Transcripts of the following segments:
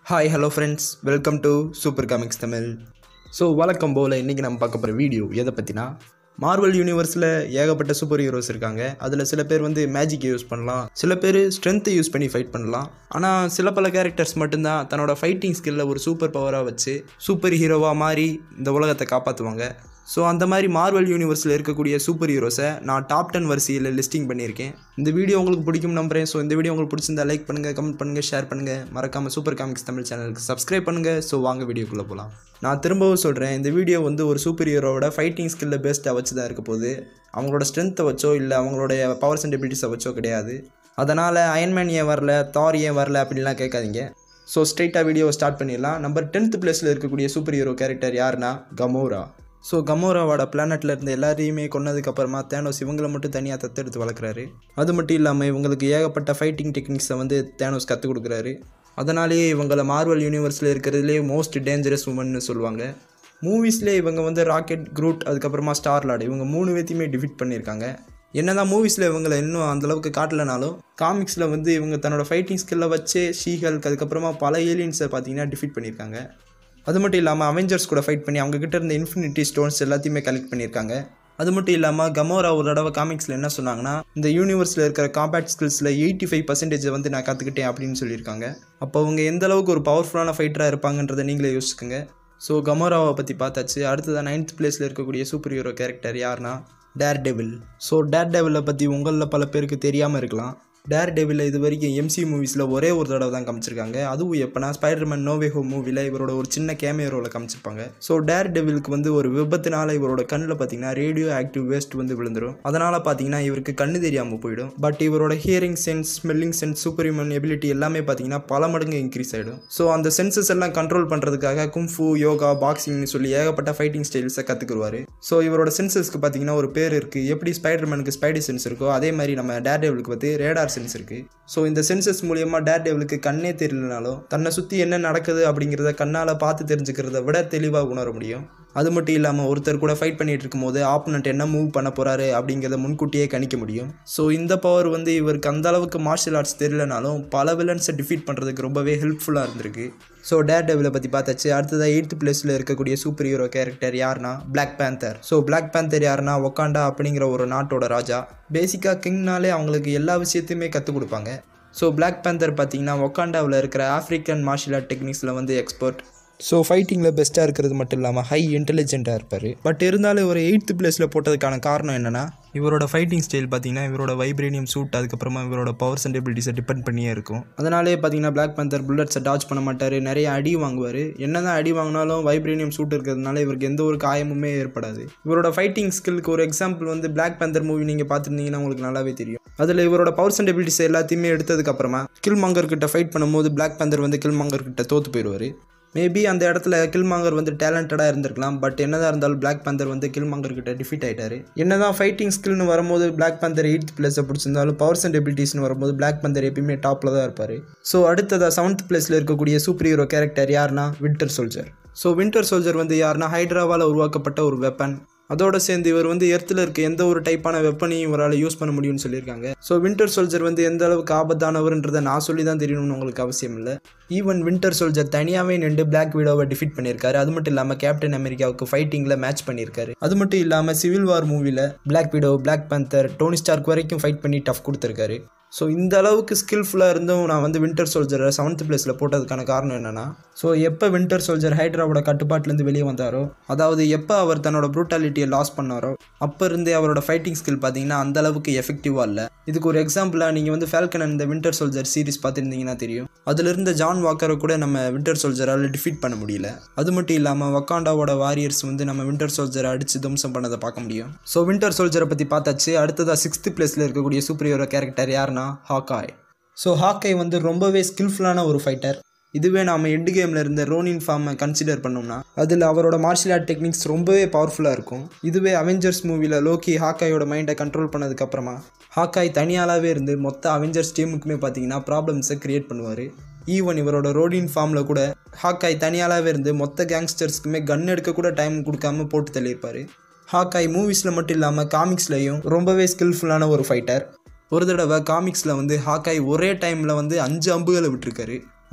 hi hello friends welcome to super comics Tamil so வழக்கம் போல் இன்றைக்கி நம்ம பார்க்க போகிற வீடியோ எதை பற்றினா மார்வல் யூனிவர்ஸில் ஏகப்பட்ட சூப்பர் ஹீரோஸ் இருக்காங்க அதில் சில பேர் வந்து மேஜிக்கை யூஸ் பண்ணலாம் சில பேர் ஸ்ட்ரென்த்தை யூஸ் பண்ணி ஃபைட் பண்ணலாம் ஆனால் சில பல கேரக்டர்ஸ் மட்டும்தான் தன்னோட ஃபைட்டிங் ஸ்கில்லை ஒரு சூப்பர் பவராக வச்சு சூப்பர் ஹீரோவாக மாறி இந்த உலகத்தை காப்பாற்றுவாங்க ஸோ அந்த மாதிரி மார்வல் யூனிவர்ஸில் இருக்கக்கூடிய சூப்பர் ஹீரோஸை நான் டாப் டென் வரிசையில் லிஸ்டிங் பண்ணியிருக்கேன் இந்த வீடியோ உங்களுக்கு பிடிக்கும் நம்புறேன் ஸோ இந்த வீடியோ உங்களுக்கு பிடிச்சிருந்தா லைக் பண்ணுங்கள் கமெண்ட் பண்ணுங்கள் ஷேர் பண்ணுங்கள் மறக்காமல் சூப்பர் காமிக்ஸ் தமிழ் சேனலுக்கு சப்ஸ்கிரைப் பண்ணுங்கள் ஸோ வாங்க வீடியோக்குள்ளே போகலாம் நான் திரும்பவும் சொல்கிறேன் இந்த வீடியோ வந்து ஒரு சூப்பர் ஹீரோவோட ஃபைட்டிங் ஸ்கில்லை பேஸ்டாக வச்சு தான் இருக்க போகுது அவங்களோட ஸ்ட்ரென்த்தை வச்சோ இல்லை அவங்களுடைய பவர்ஸ் அண்ட் எபிலிட்டிஸை வச்சோ கிடையாது அதனால் அயன்மேன் ஏன் வரல தார் ஏன் வரல அப்படின்லாம் கேட்காதீங்க ஸோ ஸ்ட்ரைட்டாக வீடியோவை ஸ்டார்ட் பண்ணிடலாம் நம்பர் டென்த் பிளேஸில் இருக்கக்கூடிய சூப்பர் ஹீரோ கேரக்டர் யாருன்னா கமோரா ஸோ கமோராவோட பிளானட்டில் இருந்த எல்லாரையுமே கொன்னதுக்கப்புறமா தேனோஸ் இவங்களை மட்டும் தனியாக தத்தெடுத்து வளர்க்குறாரு அது மட்டும் இல்லாமல் இவங்களுக்கு ஏகப்பட்ட ஃபைட்டிங் டெக்னிக்ஸை வந்து தேனோஸ் கற்றுக் கொடுக்குறாரு அதனாலேயே இவங்களை மார்வல் யூனிவர்ஸில் இருக்கிறதுலே மோஸ்ட் டேஞ்சரஸ் உமன்னு சொல்லுவாங்க மூவிஸ்லேயே இவங்க வந்து ராக்கெட் குரூட் அதுக்கப்புறமா ஸ்டார் லார்டு இவங்க மூணு பேத்தையுமே டிஃபிட் பண்ணியிருக்காங்க என்னதான் மூவிஸில் இவங்களை இன்னும் அந்தளவுக்கு காட்டலைனாலும் காமிக்ஸில் வந்து இவங்க தன்னோட ஃபைட்டிங் ஸ்கில்லை வச்சே ஷீஹல்க் அதுக்கப்புறமா பல ஏலியன்ஸை பார்த்தீங்கன்னா டிஃபிட் பண்ணியிருக்காங்க அது மட்டும் இல்லாமல் அவெஞ்சர்ஸ் கூட ஃபைட் பண்ணி அவங்க கிட்ட இருந்த இன்ஃபினிட்டி ஸ்டோன்ஸ் எல்லாத்தையுமே கலெக்ட் பண்ணியிருக்காங்க அது மட்டும் இல்லாமல் கமோரா ஒரு தடவை காமிக்ஸில் என்ன சொன்னாங்கன்னா இந்த யூனிவர்ஸில் இருக்கிற காம்பேக்ட் ஸ்கில்ஸில் எயிட்டி ஃபைவ் பர்சன்டேஜை வந்து நான் கற்றுக்கிட்டேன் அப்படின்னு சொல்லியிருக்காங்க அப்போ அவங்க எந்த அளவுக்கு ஒரு பவர்ஃபுல்லான ஃபைட்டராக இருப்பாங்கன்றதை நீங்களே யோசிச்சுக்கோங்க ஸோ கமோராவை பற்றி பார்த்தாச்சு அடுத்ததான் நைன்த் பிளேஸில் இருக்கக்கூடிய சூப்பர் ஹீரோ கேரக்டர் யாருன்னா டேர் டெவில் ஸோ டேர் டெவிலை பற்றி உங்களில் பல பேருக்கு தெரியாமல் இருக்கலாம் டேர் டெவிலில் இது வரைக்கும் எம்சி மூவிஸில் ஒரே ஒரு தடவை தான் காமிச்சிருக்காங்க அதுவும் எப்போனா ஸ்பைடர்மேன் நோவே ஹோ மூவியில் இவரோட ஒரு சின்ன கேமியோ ரோவில் காமிச்சிருப்பாங்க ஸோ டேர் டெவிலுக்கு வந்து ஒரு விபத்தினால இவரோட கண்ணில் பார்த்தீங்கன்னா ரேடியோ ஆக்டிவ் வேஸ்ட் வந்து விழுந்துரும் அதனால் பார்த்தீங்கன்னா இவருக்கு கண்ணு தெரியாமல் போயிடும் பட் இவரோட hearing sense smelling sense super human ability எல்லாமே பார்த்தீங்கன்னா பல மடங்கு இன்க்ரீஸ் ஆகிடும் ஸோ அந்த சென்சஸ் எல்லாம் கண்ட்ரோல் பண்ணுறதுக்காக கும்ஃபு யோகா பாக்ஸிங்னு சொல்லி ஏகப்பட்ட ஃபைட்டிங் ஸ்டைல்ஸை கற்றுக்குருவார் ஸோ இவரோட சென்சஸ்க்கு பார்த்தீங்கன்னா ஒரு பேர் இருக்குது எப்படி ஸ்பைடர்மேனுக்கு ஸ்பைடி சென்ஸ் இருக்கோ அதே மாதிரி நம்ம டேர் டெவிலுக்கு வந்து ரேடார் சென்ஸ் இருக்குது ஸோ இந்த சென்சஸ் மூலியமாக டேர் டெவிலுக்கு கண்ணே தெரியலனாலும் தன்னை சுற்றி என்ன நடக்குது அப்படிங்கிறத கண்ணால் பார்த்து தெரிஞ்சுக்கிறத விட தெளிவாக உணர முடியும் அது மட்டும் இல்லாமல் ஒருத்தர் கூட ஃபைட் பண்ணிட்டு இருக்கும்போது ஆப்போனண்ட் என்ன மூவ் பண்ண போகிறாரு அப்படிங்கிறத முன்கூட்டியே கணிக்க முடியும் ஸோ இந்த பவர் வந்து இவருக்கு அந்த அளவுக்கு மார்ஷியல் ஆர்ட்ஸ் தெரியலனாலும் பல வில்லன்ஸை டிஃபீட் பண்ணுறதுக்கு ரொம்பவே ஹெல்ப்ஃபுல்லாக இருந்திருக்கு ஸோ டேர் டெவிலை பற்றி பார்த்தாச்சு அடுத்ததாக எயித்து பிளேஸில் இருக்கக்கூடிய சூப்பர் ஹீரோ கேரக்டர் யாருன்னா Black Panther so Black Panther யாருன்னா ஒக்காண்டா அப்படிங்கிற ஒரு நாட்டோட ராஜா பேசிக்காக கிங்னாலே அவங்களுக்கு எல்லா விஷயத்தையுமே கற்றுக் கொடுப்பாங்க ஸோ பிளாக் பேந்தர் பார்த்தீங்கன்னா ஒக்காண்டாவில் இருக்கிற ஆஃப்ரிக்கன் மார்ஷியல் ஆர்ட் டெக்னிக்ஸில் வந்து எக்ஸ்பர்ட் ஸோ ஃபைட்டிங்கில் பெஸ்ட்டாக இருக்கிறது மட்டும் இல்லாமல் ஹை இன்டெலிஜென்ட்டாக இருப்பார் பட் இருந்தாலும் ஒரு எயித்து பிளேஸில் போட்டதுக்கான காரணம் என்னென்னா இவரோட ஃபைட்டிங் ஸ்டைல் பார்த்தீங்கன்னா இவரோட வைப்ரேனியம் சூட் அதுக்கப்புறமா இவரோட பவர்ஸ் அண்ட் எபிலிட்டிஸை டிபெண்ட் பண்ணியே இருக்கும் அதனாலே பார்த்தீங்கன்னா பிளாக் பந்தர் புல்லட்ஸை டாச் பண்ண மாட்டார் நிறைய அடி வாங்குவார் என்ன தான் அடி வாங்கினாலும் வைப்ரேனியம் சூட் இருக்கிறதுனால இவருக்கு எந்த ஒரு காயமுமே ஏற்படாது இவரோட ஃபைட்டிங் ஸ்கில்க்கு ஒரு எக்ஸாம்பிள் வந்து பிளாக் பந்தர் மூவி நீங்கள் பார்த்துருந்தீங்கன்னா உங்களுக்கு நல்லாவே தெரியும் அதில் இவரோட பவர்ஸ் அண்ட் எபிலிட்டிஸ் எல்லாத்தையுமே எடுத்ததுக்கப்புறமா கில் மாங்கர் கிட்ட ஃபைட் பண்ணும்போது பிளாக் பந்தர் வந்து கில் மாங்கர் கிட்ட தோற்று போயிடுவார் மேபி அந்த இடத்துல கில்மாங்கர் வந்து டேலண்டடாக இருந்திருக்கலாம் பட் என்னதான் இருந்தாலும் பிளாக் பந்தர் வந்து கில்மாங்கர் கிட்ட டிஃபீட் ஆயிட்டாரு என்னதான் ஃபைட்டிங் ஸ்கில்னு வரும்போது பிளாக் பந்தர் எயித் பிளேஸை பிடிச்சிருந்தாலும் பவர்ஸ் அண்ட் எபிலிட்டிஸ்னு வரும்போது பிளாக் பந்தர் எப்பயுமே டாப்பில் தான் இருப்பார் ஸோ அடுத்ததாக செவன்த் பிளேஸில் இருக்கக்கூடிய சூப்பர் ஹீரோ கேரக்டர் யாருன்னா Winter Soldier so Winter Soldier வந்து யாருன்னா ஹைட்ராவால் உருவாக்கப்பட்ட ஒரு வெப்பன் அதோட சேர்ந்து இவர் வந்து எர்த்தில் இருக்க எந்த ஒரு டைப்பான வெப்பனையும் இவரால் யூஸ் பண்ண முடியும்னு சொல்லியிருக்காங்க ஸோ வின்டர் சோல்ஜர் வந்து எந்த அளவுக்கு ஆபத்தானவர்ன்றதை நான் சொல்லி தான் தெரியணும்னு உங்களுக்கு அவசியம் இல்லை ஈவன் வின்டர் சோல்ஜர் தனியாகவே நின்று பிளாக் வீடோவை டிஃபீட் பண்ணியிருக்காரு அது மட்டும் இல்லாமல் கேப்டன் அமெரிக்காவுக்கு ஃபைட்டிங்கில் மேட்ச் பண்ணியிருக்காரு அது மட்டும் இல்லாமல் சிவில் வார் மூவியில் Black Widow Black Panther Tony Stark வரைக்கும் ஃபைட் பண்ணி டஃப் கொடுத்துருக்காரு ஸோ இந்த அளவுக்கு ஸ்கில்ஃபுல்லாக இருந்தும் நான் வந்து வின்டர் சோல்ஜரை செவன்த் பிளேஸில் போட்டதுக்கான காரணம் என்னென்னா ஸோ எப்போ வின்டர் சோல்ஜர் ஹைட்ராவோட கட்டுப்பாட்டிலேருந்து வெளியே வந்தாரோ அதாவது எப்போ அவர் தன்னோட ப்ரூட்டாலிட்டியை லாஸ் பண்ணாரோ அப்போ இருந்தே அவரோட ஃபைட்டிங் ஸ்கில் பார்த்தீங்கன்னா அந்த அளவுக்கு எஃபெக்டிவாக இல்லை இதுக்கு ஒரு எக்ஸாம்பிளாக நீங்கள் வந்து Falcon and Winter Soldier series பார்த்துருந்தீங்கன்னா தெரியும் அதில் இருந்த ஜான் வாக்கரை கூட நம்ம வின்டர் சோல்ஜரால் டிஃபீட் பண்ண முடியல அது மட்டும் இல்லாமல் வக்காண்டாவோட வாரியர்ஸ் வந்து நம்ம வின்டர் சோல்ஜரை அடித்து தும்சம் பண்ணதை பார்க்க முடியும் ஸோ வின்டர் சோல்ஜரை பற்றி பார்த்தாச்சு அடுத்ததாக சிக்ஸ்த் பிளேஸில் இருக்கக்கூடிய சூப்பர் ஹீரோ கேரக்டர் யாருன்னா ஹாக்காய் ஸோ ஹாக்காய் வந்து ரொம்பவே ஸ்கில்ஃபுல்லான ஒரு ஃபைட்டர் இதுவே நாம் எண்டு கேமில் இருந்த ரோனின் ஃபார்மை கன்சிடர் பண்ணோம்னா அதில் அவரோட மார்ஷியல் ஆர்ட் டெக்னிக்ஸ் ரொம்பவே பவர்ஃபுல்லாக இருக்கும் இதுவே அவெஞ்சர்ஸ் மூவியில் லோக்கி ஹாக்காயோட மைண்டை கண்ட்ரோல் பண்ணதுக்கப்புறமா ஹாக்காய் தனியாலாகவே இருந்து மொத்த அவெஞ்சர்ஸ் டீமுக்குமே பார்த்தீங்கன்னா ப்ராப்ளம்ஸை க்ரியேட் பண்ணுவார் ஈவன் இவரோட ரோடின் ஃபார்மில் கூட ஹாக்காய் தனியாலாகவே இருந்து மொத்த கேங்ஸ்டர்ஸ்க்குமே கன் எடுக்க கூட டைம் கொடுக்காம போட்டு தள்ளியிருப்பார் ஹாக்காய் மூவிஸில் மட்டும் இல்லாமல் காமிக்ஸ்லையும் ரொம்பவே ஸ்கில்ஃபுல்லான ஒரு ஃபைட்டர் ஒரு தடவை காமிக்ஸில் வந்து ஹாக்காய் ஒரே டைமில் வந்து அஞ்சு அம்புகளை விட்டுருக்காரு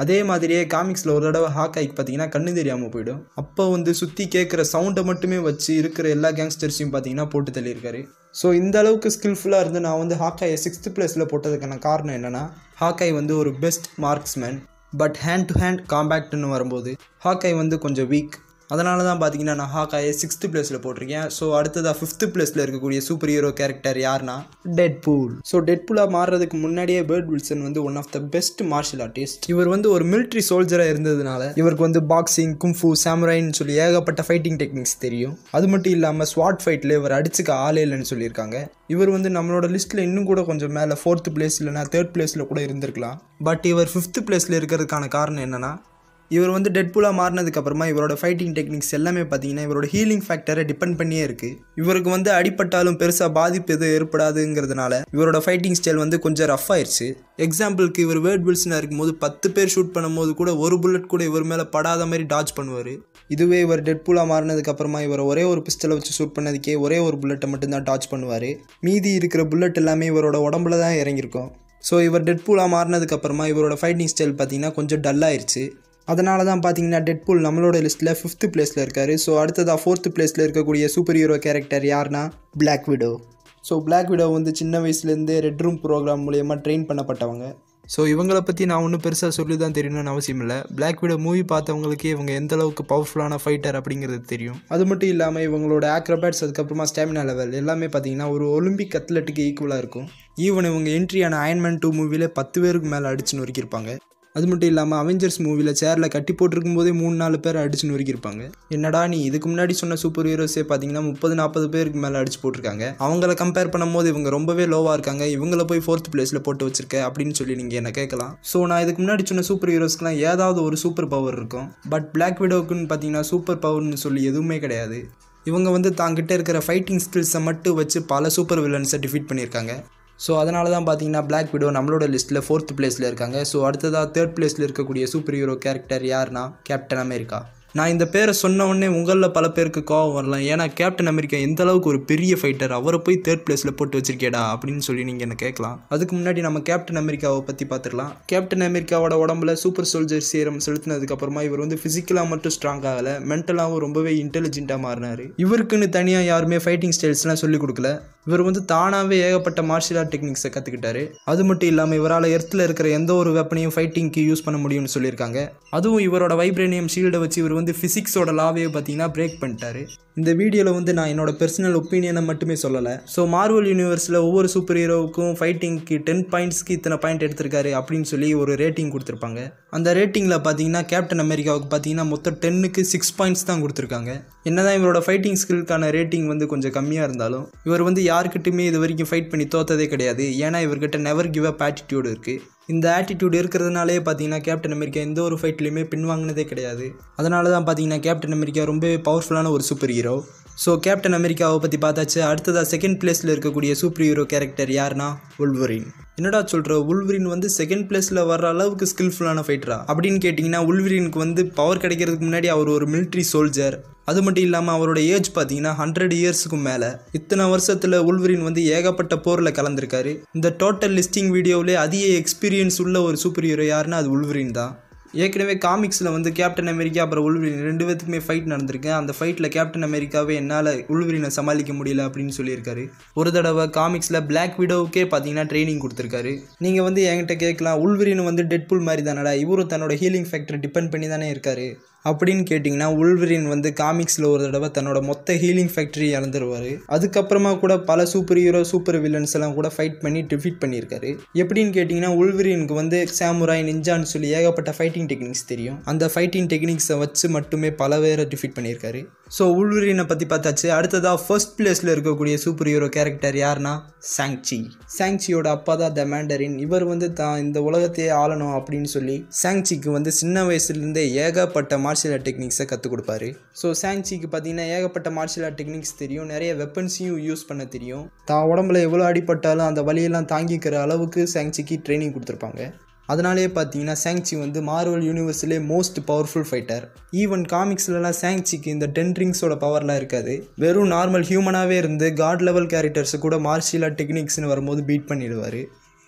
அதே மாதிரியே காமிக்ஸில் ஒரு தடவை ஹாக்காய்க்கு பார்த்தீங்கன்னா கண்ணு தெரியாமல் போயிடும் அப்போ வந்து சுற்றி கேட்குற சவுண்டை மட்டுமே வச்சு இருக்கிற எல்லா கேங்ஸ்டர்ஸையும் பார்த்தீங்கன்னா போட்டு தள்ளியிருக்காரு ஸோ இந்த அளவுக்கு ஸ்கில்ஃபுல்லாக இருந்து நான் வந்து ஹாக்காயை சிக்ஸ்த் பிளேஸில் போட்டதுக்கான காரணம் என்னென்னா ஹாக்காய் வந்து ஒரு best marksman but hand to hand காம்பேக்ட்னு வரும்போது ஹாக்காய் வந்து கொஞ்சம் வீக் அதனால தான் பார்த்தீங்கன்னா நான் ஹாக்காயை சிக்ஸ்த்து பிளேஸில் போட்டிருக்கேன் ஸோ அடுத்ததாக ஃபிஃப்த்து பிளேஸில் இருக்கக்கூடிய சூப்பர் ஹீரோ கேரக்டர் யாருன்னா டெட் பூல் ஸோ டெட் பூலாக மாறுறதுக்கு முன்னாடியே பேர்ட் வில்சன் வந்து one of the best martial artist இவர் வந்து ஒரு மிலிட்ரி சோல்ஜராக இருந்ததுனால இவருக்கு வந்து பாக்ஸிங் கும்ஃபு சாமுரைன்னு சொல்லி ஏகப்பட்ட ஃபைட்டிங் டெக்னிக்ஸ் தெரியும் அது மட்டும் இல்லாமல் ஸ்வாட் ஃபைட்டில் இவர் அடிச்சுக்க ஆளே இல்லைன்னு சொல்லியிருக்காங்க இவர் வந்து நம்மளோட லிஸ்ட்டில் இன்னும் கூட கொஞ்சம் மேலே ஃபோர்த்து பிளேஸ் இல்லைனா தேர்ட் பிளேஸில் கூட இருந்திருக்கலாம் பட் இவர் ஃபிஃப்த்து பிளேஸில் இருக்கிறதுக்கான காரணம் என்னென்னா இவர் வந்து டெட்புலாக மாறினதுக்கு அப்புறமா இவரோட ஃபைட்டிங் டெக்னிக்ஸ் எல்லாமே பார்த்தீங்கன்னா இவரோட ஹீலிங் ஃபேக்டரை டிபெண்ட் பண்ணியே இருக்குது இவருக்கு வந்து அடிப்பட்டாலும் பெருசாக பாதிப்பு எதுவும் ஏற்படாதுங்கிறதுனால இவரோட ஃபைட்டிங் ஸ்டைல் வந்து கொஞ்சம் ரஃப் ஆயிடுச்சு எக்ஸாம்பிளுக்கு இவர் வேர்ட் வில்சனாக இருக்கும்போது பத்து பேர் ஷூட் பண்ணும்போது கூட ஒரு புல்லட் கூட இவர் மேலே படாத மாதிரி டாச் பண்ணுவார் இதுவே இவர் டெட்பூலாக மாறினதுக்கு அப்புறமா இவர் ஒரே ஒரு பிஸ்டலை வச்சு ஷூட் பண்ணதுக்கே ஒரே ஒரு புல்லட்டை மட்டும்தான் டாச் பண்ணுவார் மீதி இருக்கிற புல்லட் எல்லாமே இவரோட உடம்புல தான் இறங்கியிருக்கும் ஸோ இவர் டெட்பூலாக மாறினதுக்கு அப்புறமா இவரோட ஃபைட்டிங் ஸ்டைல் பார்த்தீங்கன்னா கொஞ்சம் டல்லாயிருச்சு அதனால தான் பார்த்தீங்கன்னா டெட்பூல் நம்மளோட லிஸ்ட்டில் ஃபிஃப்த்து பிளேஸில் இருக்கார் ஸோ அடுத்ததாக ஃபோர்த்து பிளேஸில் இருக்கக்கூடிய சூப்பர் ஹீரோ கேரக்டர் யாருன்னா Black Widow so Black Widow வந்து சின்ன வயசுலேருந்தே ரெட் ரூம் ப்ரோக்ராம் மூலயமா ட்ரெயின் பண்ணப்பட்டவங்க ஸோ இவங்களை பற்றி நான் ஒன்றும் பெருசாக சொல்லி தான் தெரியணும்னு அவசியம் இல்லை பிளாக் விடோ மூவி பார்த்தவங்களுக்கே இவங்க எந்த அளவுக்கு பவர்ஃபுல்லான ஃபைட்டர் அப்படிங்கிறது தெரியும் அது மட்டும் இல்லாமல் இவங்களோட ஆக்ரோபேட்ஸ் அதுக்கப்புறமா ஸ்டாமினா லெவல் எல்லாமே பார்த்தீங்கன்னா ஒரு ஒலிம்பிக் அத்லெட்டுக்கு ஈக்குவலாக இருக்கும் ஈவன் இவங்க என்ட்ரியான அயன்மேன் டூ மூவியில் பத்து பேருக்கு மேலே அடிச்சு நொறுக்கியிருப்பாங்க அது மட்டும் இல்லாமல் அவெஞ்சர்ஸ் மூவியில் சேரில் கட்டி போட்டிருக்கும் போதே மூணு நாலு பேர் அடிச்சு நொறுக்கியிருப்பாங்க என்னடா நீ இதுக்கு முன்னாடி சொன்ன சூப்பர் ஹீரோஸே பார்த்தீங்கன்னா முப்பது நாற்பது பேருக்கு மேலே அடிச்சு போட்டிருக்காங்க அவங்கள கம்பேர் பண்ணும்போது இவங்க ரொம்பவே லோவாக இருக்காங்க இவங்கள போய் ஃபோர்த் பிளேஸில் போட்டு வச்சிருக்க அப்படின்னு சொல்லி நீங்கள் என்ன கேட்கலாம் ஸோ நான் இதுக்கு முன்னாடி சொன்ன சூப்பர் ஹீரோஸ்க்குலாம் ஏதாவது ஒரு சூப்பர் பவர் இருக்கும் பட் பிளாக் விடோக்குன்னு பார்த்தீங்கன்னா சூப்பர் பவர்னு சொல்லி எதுவுமே கிடையாது இவங்க வந்து தாங்கிட்ட இருக்கிற ஃபைட்டிங் ஸ்கில்ஸை மட்டும் வச்சு பல சூப்பர் வில்லன்ஸை டிஃபீட் பண்ணியிருக்காங்க ஸோ அதனால தான் பார்த்தீங்கன்னா பிளாக் விடோ நம்மளோட லிஸ்ட்டில் ஃபோர்த் பிளேஸில் இருக்காங்க ஸோ அடுத்ததாக தேர்ட் பிளேஸில் இருக்கக்கூடிய சூப்பர் ஹீரோ கேரக்டர் யாருன்னா கேப்டன் அமெரிக்கா நான் இந்த பேரை சொன்ன உடனே உங்களில் பல பேருக்கு கோவம் வரலாம் ஏன்னா கேப்டன் அமெரிக்கா எந்த அளவுக்கு ஒரு பெரிய ஃபைட்டர் அவரை போய் தேர்ட் பிளேஸில் போட்டு வச்சிருக்கேடா அப்படின்னு சொல்லி நீங்கள் என்ன கேட்கலாம் அதுக்கு முன்னாடி நம்ம கேப்டன் அமெரிக்காவை பற்றி பார்த்துக்கலாம் கேப்டன் அமெரிக்காவோட உடம்புல சூப்பர் சோல்ஜர் சீரம் செலுத்தினதுக்கு அப்புறமா இவர் வந்து ஃபிசிக்கலாக மட்டும் ஸ்ட்ராங் ஆகலை மென்டலாகவும் ரொம்பவே இன்டெலிஜென்ட்டாக மாறினார் இவருக்குன்னு தனியாக யாருமே ஃபைட்டிங் ஸ்டைல்ஸ்லாம் சொல்லிக் கொடுக்கல இவர் வந்து தானாகவே ஏகப்பட்ட மார்ஷியல் ஆர்ட் டெக்னிக்ஸை கற்றுக்கிட்டாரு அது மட்டும் இல்லாமல் இவரால் எர்த்தில் இருக்கிற எந்த ஒரு வெப்பனையும் ஃபைட்டிங்க்கு யூஸ் பண்ண முடியும்னு சொல்லியிருக்காங்க அதுவும் இவரோட வைப்ரேனியம் ஷீல்டை வச்சு இவர் வந்து ஃபிசிக்ஸோட லாவே பார்த்தீங்கன்னா பிரேக் பண்ணிட்டாரு இந்த வீடியோவில் வந்து நான் என்னோட பர்சனல் ஒப்பீனியனை மட்டுமே சொல்லலை ஸோ மார்வல் யூனிவர்ஸில் ஒவ்வொரு சூப்பர் ஹீரோவுக்கும் ஃபைட்டிங்க்கு டென் பாயிண்ட்ஸ்க்கு இத்தனை பாயிண்ட் எடுத்திருக்காரு அப்படின்னு சொல்லி ஒரு ரேட்டிங் கொடுத்துருப்பாங்க அந்த ரேட்டிங்கில் பார்த்தீங்கன்னா கேப்டன் அமெரிக்காவுக்கு பார்த்தீங்கன்னா மொத்தம் டென்னுக்கு சிக்ஸ் பாயிண்ட்ஸ் தான் கொடுத்துருக்காங்க என்னதான் இவரோட ஃபைட்டிங் ஸ்கில்க்கான ரேட்டிங் வந்து கொஞ்சம் கம்மியாக இருந்தாலும் இவர் வந்து யாருக்கிட்டையுமே இது வரைக்கும் ஃபைட் பண்ணி தோத்ததே கிடையாது ஏன்னா இவர்கிட்ட நெவர் கிவ் அப் ஆட்டிடியூட் இருக்குது இந்த ஆட்டிடியூட் இருக்கிறதுனாலே பார்த்தீங்கன்னா கேப்டன் அமெரிக்கா எந்த ஒரு ஃபைட்லையுமே பின்வாங்கினதே கிடையாது அதனால தான் பார்த்தீங்கன்னா கேப்டன் அமெரிக்கா ரொம்பவே பவர்ஃபுல்லான ஒரு சூப்பர் ஹீரோ ஸோ கேப்டன் அமெரிக்காவை பற்றி பார்த்தாச்சு அடுத்ததாக செகண்ட் பிளேஸில் இருக்கக்கூடிய சூப்பர் ஹீரோ கேரக்டர் யாருன்னா உல்வரின் என்னடா சொல்கிற உல்வரின் வந்து செகண்ட் பிளேஸில் வர்ற அளவுக்கு ஸ்கில்ஃபுல்லான ஃபைட்டரா அப்படின்னு கேட்டிங்கன்னா உல்வரினுக்கு வந்து பவர் கிடைக்கிறதுக்கு முன்னாடி அவர் ஒரு மிலிட்ரி சோல்ஜர் அது மட்டும் இல்லாமல் அவரோட ஏஜ் பார்த்தீங்கன்னா ஹண்ட்ரட் இயர்ஸுக்கும் மேலே இத்தனை வருஷத்தில் உல்வரின் வந்து ஏகப்பட்ட போரில் கலந்துருக்காரு இந்த டோட்டல் லிஸ்டிங் வீடியோவிலே அதிக எக்ஸ்பீரியன்ஸ் உள்ள ஒரு சூப்பர் ஹீரோ யாருன்னா அது உல்வரின் தான் ஏற்கனவே காமிக்ஸில் வந்து கேப்டன் அமெரிக்கா அப்புறம் உள்வரின் ரெண்டு பேத்துக்குமே ஃபைட் நடந்திருக்கு அந்த ஃபைட்டில் கேப்டன் அமெரிக்காவே என்னால் உள்வரினை சமாளிக்க முடியல அப்படின்னு சொல்லியிருக்காரு ஒரு தடவை காமிக்ஸில் பிளாக் விடோவுக்கே பார்த்தீங்கன்னா ட்ரைனிங் கொடுத்துருக்காரு நீங்கள் வந்து என்கிட்ட கேட்கலாம் உள்வரின் வந்து டெட்புல் மாதிரி தானடா இவரும் தன்னோட ஹீலிங் ஃபேக்டர் டிபெண்ட் பண்ணி தானே இருக்காரு அப்படின்னு கேட்டிங்கன்னா உள்வரின் வந்து காமிக்ஸில் ஒரு தடவை தன்னோட மொத்த ஹீலிங் ஃபேக்டரி இழந்துருவார் அதுக்கப்புறமா கூட பல சூப்பர் ஹீரோ சூப்பர் வில்லன்ஸ் எல்லாம் கூட ஃபைட் பண்ணி டிஃபீட் பண்ணியிருக்காரு எப்படின்னு கேட்டிங்கன்னா உள்வரினுக்கு வந்து சாமுராய் நிஞ்சான்னு சொல்லி ஏகப்பட்ட ஃபைட்டிங் டெக்னிக்ஸ் தெரியும் அந்த ஃபைட்டிங் டெக்னிக்ஸை வச்சு மட்டுமே பல பேரை டிஃபீட் பண்ணியிருக்காரு ஸோ உள்வரினை பற்றி பார்த்தாச்சு அடுத்ததாக ஃபர்ஸ்ட் பிளேஸில் இருக்கக்கூடிய சூப்பர் ஹீரோ கேரக்டர் யாருன்னா சாங்ச்சி சாங்ச்சியோட அப்பா தான் த மேண்டரின் இவர் வந்து தான் இந்த உலகத்தையே ஆளணும் அப்படின்னு சொல்லி சாங்ச்சிக்கு வந்து சின்ன வயசுலேருந்தே ஏகப்பட்ட மார்ஷியல் ஆர்ட் டெக்னிக்ஸை கற்றுக் கொடுப்பாரு ஸோ சாங்ச்சிக்கு பார்த்தீங்கன்னா ஏகப்பட்ட மார்ஷியல் ஆர்ட் டெக்னிக்ஸ் தெரியும் நிறைய வெப்பன்ஸையும் யூஸ் பண்ண தெரியும் தான் உடம்புல எவ்வளோ அடிபட்டாலும் அந்த வலியெல்லாம் தாங்கிக்கிற அளவுக்கு சாங்ச்சிக்கு ட்ரைனிங் கொடுத்துருப்பாங்க அதனாலே பார்த்தீங்கன்னா சாங்ச்சி வந்து மார்வல் யூனிவர்ஸ்லே மோஸ்ட் பவர்ஃபுல் ஃபைட்டர் ஈவன் காமிக்ஸ்லலாம் சாங்ச்சிக்கு இந்த டென் ரிங்ஸோட பவர்லாம் இருக்காது வெறும் நார்மல் ஹியூமனாகவே இருந்து காட் லெவல் கேரக்டர்ஸை கூட மார்ஷியல் ஆர்ட் டெக்னிக்ஸ்னு வரும்போது பீட் பண்ணிடுவார்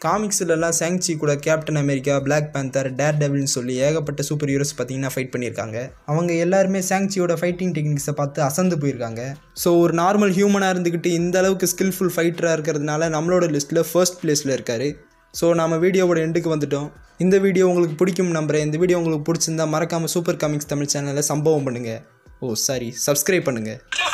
காமிக்ஸ்லலாம் சாங்சி கூட கேப்டன் அமெரிக்கா பிளாக் பேந்தர் டேர் டெவில்னு சொல்லி ஏகப்பட்ட சூப்பர் ஹீரோஸ் பார்த்தீங்கன்னா ஃபைட் பண்ணியிருக்காங்க அவங்க எல்லாருமே சாங்சியோட ஃபைட்டிங் டெக்னிக்ஸை பார்த்து அசந்து போயிருக்காங்க ஸோ ஒரு நார்மல் ஹியூமனாக இருந்துக்கிட்டு இந்த அளவுக்கு ஸ்கில்ஃபுல் ஃபைட்டராக இருக்கிறதுனால நம்மளோட லிஸ்ட்டில் ஃபர்ஸ்ட் பிளேஸில் இருக்கார் ஸோ நம்ம வீடியோவோட எண்டுக்கு வந்துட்டோம் இந்த வீடியோ உங்களுக்கு பிடிக்கும் நம்புறேன் இந்த வீடியோ உங்களுக்கு பிடிச்சிருந்தா மறக்காமல் சூப்பர் காமிக்ஸ் தமிழ் சேனலை சம்பவம் பண்ணுங்கள் ஓ சாரி சப்ஸ்கிரைப் பண்ணுங்கள்